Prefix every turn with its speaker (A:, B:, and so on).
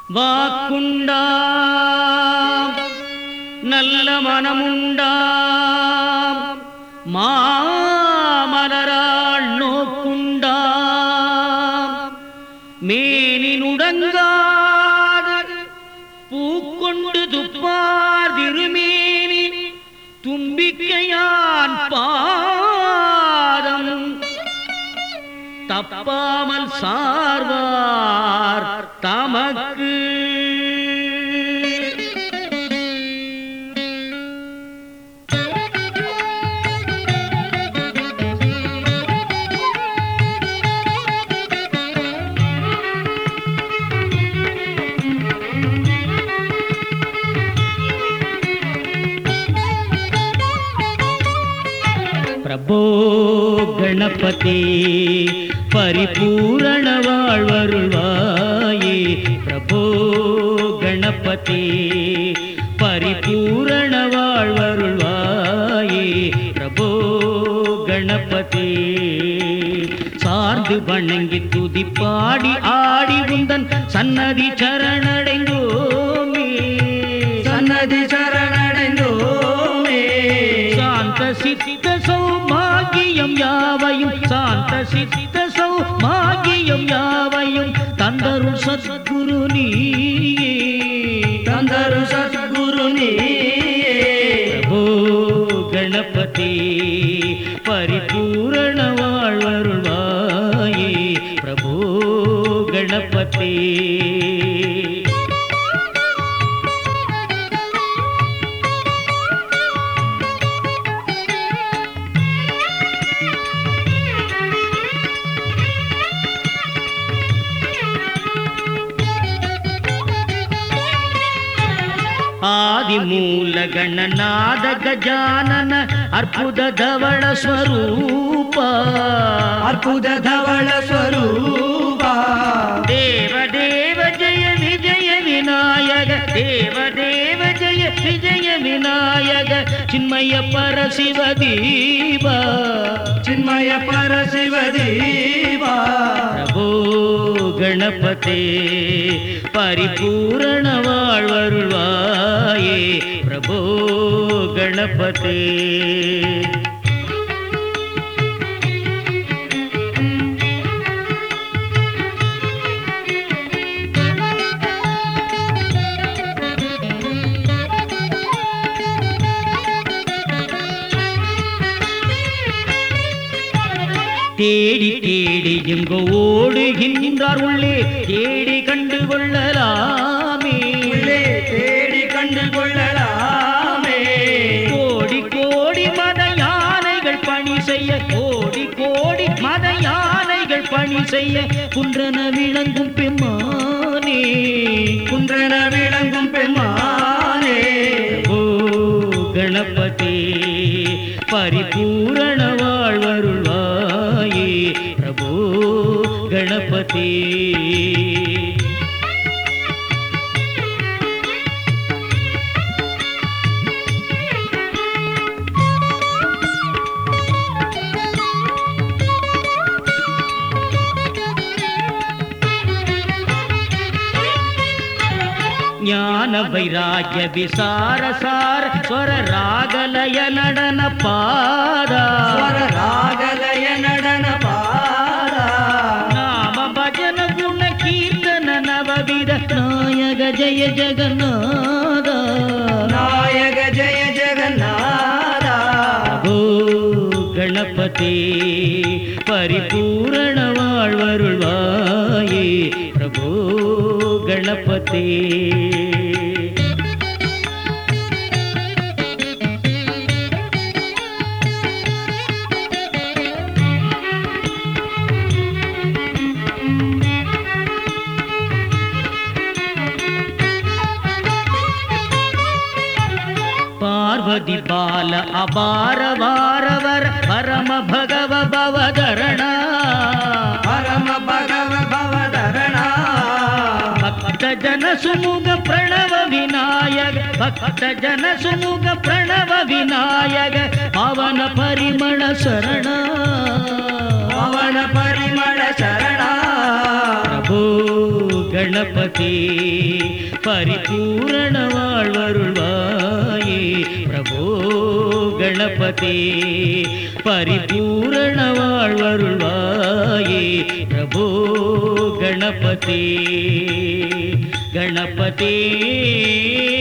A: வாக்குண்டா நல்ல மனமுண்டா மாமலராள் நோக்குண்டா மேனி நுடங்காது பூக்கொண்டு துப்பார் திருமேனி தும்பிக்கையான் பாதம் தப்பாமல் சார்வார் தமக்கு பிரபோ கணபதி பரிபூரண வாழ்வருள்வாயே பிரபோ கணபதி பரிபூரண வாழ்வருள்வாயே பிரபோ கணபதி சார்ந்து வணங்கி துதி பாடி ஆடி உந்தன் சன்னதி சரணடைந்தோமே
B: சன்னதி சரணடைந்தோமே
A: சாந்த சித்த சௌபாகியம் யாவையும் சாந்த சித்த சௌபாகியம் யாவையும் தந்தருள் சத்குரு நீயே
B: தந்தரு சத்குரு நீயே
A: பிரபோ கணபதி பரிபூரண வாழ்வருள்வாயே பிரபோ கணபதி ಆದಿಮೂಲ ಗಣನಾದ ಗಜಾನನ ಅರ್ಬುದ ಧವಳ ಸ್ವರೂಪ
B: அற்புத தவள ஸ்வரூப
A: ದೇವ ದೇವ ಜಯ ವಿಜಯ ವಿನಾಯಕ ದೇವ ದೇವ ಜಯ ವಿಜಯ ವಿನಾಯಕ ಚಿನ್ಮಯ ಪರ ಶಿವ ದೀಪ
B: ಚಿನ್ಮಯ ಪರ ಶಿವ ದೇವಾ
A: ಪ್ರಭೋ ಗಣಪತಿ ಪರಿಪೂರ್ಣ வாழ்வருள்வாயே பிரபோ ಗಣಪತಿ தேடி தேடி எங்கோ ஓடுகின்றார் உள்ளே தேடி கண்டு கொள்ளலாமே
B: உள்ளே தேடி கண்டு கொள்ளலாமே
A: கோடி கோடி மத யானைகள் பணி செய்ய கோடி கோடி மத யானைகள் பணி செய்ய குன்றன விளங்கும் பெம்மானே
B: குன்றன விளங்கும் பெம்மானே
A: ஓ கணபதி பரிபூரண வாழ்வருள்வாயே பிரபோ கணபதி ಜ್ಞಾನ ವೈರಾಗ್ಯ ವಿಸಾರ ಸಾರ ಸ್ವರ ರಾಗಲಯ நடன ಪಾದ
B: ಸ್ವರ ರಾಗಲಯ நடன ಪಾದ
A: ನಾಮ ಭಜನ ಗುಣ ಕೀರ್ತನ ನವವಿಧ ನಾಯಕ ಜಯ ಜಗನ್ನಾಥ
B: ನಾಯಕ ಜಯ ಜಗನ್ನಾಥ
A: ஓ கணபதி பரிபூரண வாழ்வருள்வாயே பிரபோ கணபதி பார்வதி பால அபார வாரவர பரம பகவ பவதரண
B: ಪರಮ ಭಗವ ಭವಧರಣ
A: ಭಕ್ತ ಜನ ಸುಮುಗ ಪ್ರಣವ ವಿನಾಯಕ ಭಕ್ತ ಜನ ಸುಮುಗ ಪ್ರಣವ ವಿನಾಯಕ ಪವನ ಪರಿಮಳ ಶರಣ
B: ಪವನ ಪರಿಮಳ ಶರಣ
A: ಪ್ರಭೋ ಗಣ கணபதி பரிபூரண வாழ்வருள்வாயே பிரபோ கணபதி பரிபூரண வாழ்வருள்வாயே பிரபோ கணபதி கணபதி